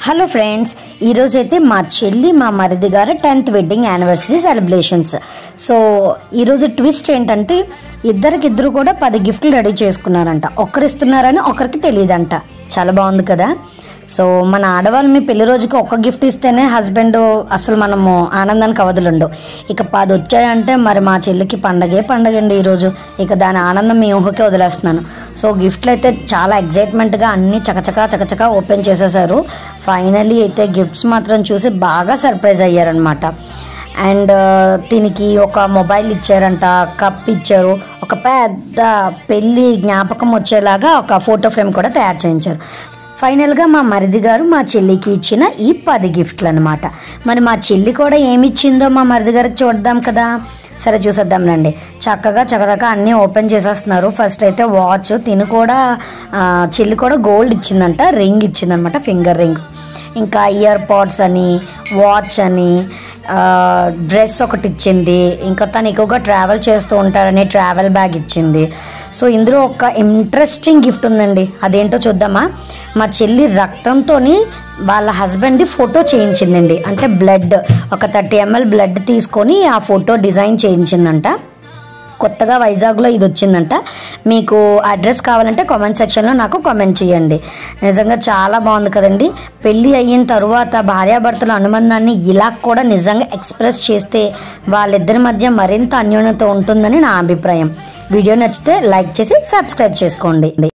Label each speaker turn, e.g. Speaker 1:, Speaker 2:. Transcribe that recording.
Speaker 1: hello friends ఈరోజు అయితే మా చెల్లి మా మరిది గారు tenth wedding anniversary celebrations so ఈరోజు ట్విస్ట్ ఏంటంటే ఇద్దరికిద్దరు కూడా పది గిఫ్ట్లు రెడీ చేసుకున్నారంట ఒకరు ఇస్తున్నారని ఒకరికి తెలియదంట చాలా బాగుంది కదా సో మన ఆడవాళ్ళు మీ పెళ్లి రోజుకి ఒక్క గిఫ్ట్ ఇస్తేనే హస్బెండ్ అసలు మనము ఆనందానికి అవధులుండవు ఇక పది వచ్చాయంటే మరి మా చెల్లికి పండగే పండగ అండి ఈరోజు ఇక దాని ఆనందం మీ ఊహకే వదిలేస్తున్నాను సో గిఫ్ట్లు అయితే చాలా ఎగ్జైట్మెంట్గా అన్ని చకచకా చకచకా ఓపెన్ చేసేసారు ఫైనలీ అయితే గిఫ్ట్స్ మాత్రం చూసి బాగా సర్ప్రైజ్ అయ్యారనమాట అండ్ దీనికి ఒక మొబైల్ ఇచ్చారంట కప్ ఇచ్చారు ఒక పెద్ద పెళ్ళి జ్ఞాపకం వచ్చేలాగా ఒక ఫోటో ఫ్రేమ్ కూడా తయారు చేయించారు ఫైనల్గా మా మరిది గారు మా చెల్లికి ఇచ్చిన ఈ పది గిఫ్ట్లు అనమాట మరి మా చెల్లి కూడా ఏమి ఇచ్చిందో మా మరిది గారికి చూద్దాం కదా సరే చూసేద్దాం రండి చక్కగా చక్కగా అన్నీ ఓపెన్ చేసేస్తున్నారు ఫస్ట్ అయితే వాచ్ తిని కూడా ఆ, చెల్లి కూడా గోల్డ్ ఇచ్చిందంట రింగ్ ఇచ్చిందనమాట ఫింగర్ రింగ్ ఇంకా ఇయర్ పాడ్స్ అని వాచ్ అని డ్రెస్ ఒకటి ఇచ్చింది ఇంకా తను ఎక్కువగా ట్రావెల్ చేస్తూ ఉంటారని ట్రావెల్ బ్యాగ్ ఇచ్చింది సో ఇందులో ఒక ఇంట్రెస్టింగ్ గిఫ్ట్ ఉందండి అదేంటో చూద్దామా మా చెల్లి రక్తంతో వాళ్ళ హస్బెండ్ది ఫోటో చేయించిందండి అంటే బ్లడ్ ఒక థర్టీ ఎంఎల్ బ్లడ్ తీసుకొని ఆ ఫోటో డిజైన్ చేయించిందంట కొత్తగా వైజాగ్లో ఇది వచ్చిందంట మీకు అడ్రస్ కావాలంటే కామెంట్ సెక్షన్లో నాకు కామెంట్ చేయండి నిజంగా చాలా బాగుంది కదండి పెళ్ళి అయిన తరువాత భార్యాభర్తల అనుబంధాన్ని ఇలా కూడా నిజంగా ఎక్స్ప్రెస్ చేస్తే వాళ్ళిద్దరి మధ్య మరింత అన్యోన్యత ఉంటుందని నా అభిప్రాయం వీడియో నచ్చితే లైక్ చేసి సబ్స్క్రైబ్ చేసుకోండి